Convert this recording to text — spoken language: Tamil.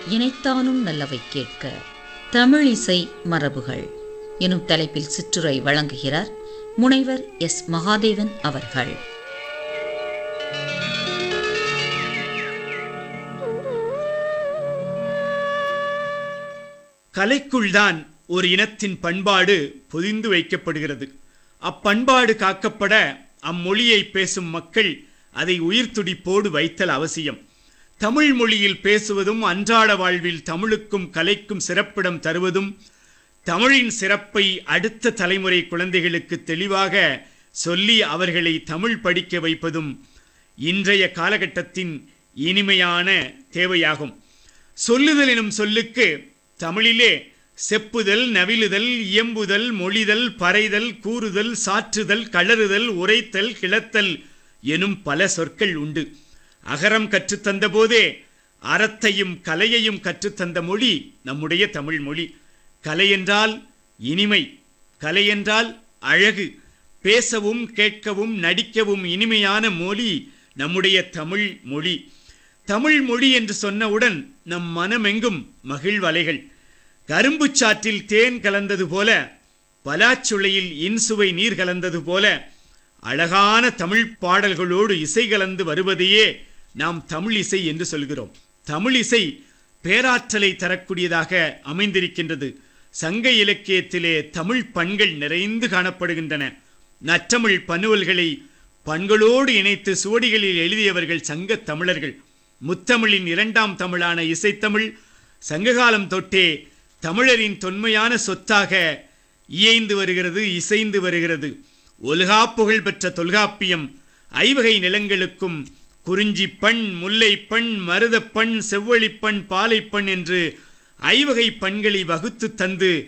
இணைத்தானும் நல்லவை கேட்க தமிழிசை மரபுகள் எனும் தலைப்பில் சிற்றுரை வழங்குகிறார் முனைவர் எஸ் மகாதேவன் அவர்கள் கலைக்குள்தான் ஒரு இனத்தின் பண்பாடு பொதிந்து வைக்கப்படுகிறது அப்பண்பாடு காக்கப்பட அம்மொழியை பேசும் மக்கள் அதை உயிர் துடிப்போடு வைத்தல் அவசியம் தமிழ் மொழியில் பேசுவதும் அன்றாட வாழ்வில் தமிழுக்கும் கலைக்கும் சிறப்பிடம் தருவதும் தமிழின் சிறப்பை அடுத்த தலைமுறை குழந்தைகளுக்கு தெளிவாக சொல்லி அவர்களை தமிழ் படிக்க வைப்பதும் இன்றைய காலகட்டத்தின் இனிமையான தேவையாகும் சொல்லுதல் எனும் சொல்லுக்கு தமிழிலே செப்புதல் நவிலுதல் இயம்புதல் மொழிதல் பறைதல் கூறுதல் சாற்றுதல் கலறுதல் உரைத்தல் கிளத்தல் எனும் பல சொற்கள் உண்டு அகரம் கற்றுத்தந்த போதே அறத்தையும் கலையையும் கற்றுத்தந்த மொழி நம்முடைய தமிழ் மொழி கலை என்றால் இனிமை கலை என்றால் அழகு பேசவும் கேட்கவும் நடிக்கவும் இனிமையான மொழி நம்முடைய தமிழ் மொழி தமிழ் மொழி என்று சொன்னவுடன் நம் மனமெங்கும் மகிழ்வலைகள் கரும்பு சாற்றில் தேன் கலந்தது போல பலாச்சுளையில் இன்சுவை நீர் கலந்தது போல அழகான தமிழ் பாடல்களோடு இசை கலந்து வருவதையே நாம் தமிழ் இசை என்று சொல்கிறோம் தமிழ் இசை பேராற்றலை தரக்கூடியதாக அமைந்திருக்கின்றது சங்க இலக்கியத்திலே தமிழ் பண்கள் நிறைந்து காணப்படுகின்றன நற்றமிழ் பன்னுவல்களை பண்களோடு இணைத்து சுவடிகளில் எழுதியவர்கள் சங்க தமிழர்கள் முத்தமிழின் இரண்டாம் தமிழான இசைத்தமிழ் சங்ககாலம் தொட்டே தமிழரின் தொன்மையான சொத்தாக இயைந்து வருகிறது இசைந்து வருகிறது ஒல்கா புகழ் பெற்ற தொல்காப்பியம் ஐவகை நிலங்களுக்கும் குறிஞ்சிப்பண் முல்லைப்பண் மருதப்பண் செவ்வழிப்பண் பாலைப்பண் என்று ஐவகை பண்களை வகுத்து தந்து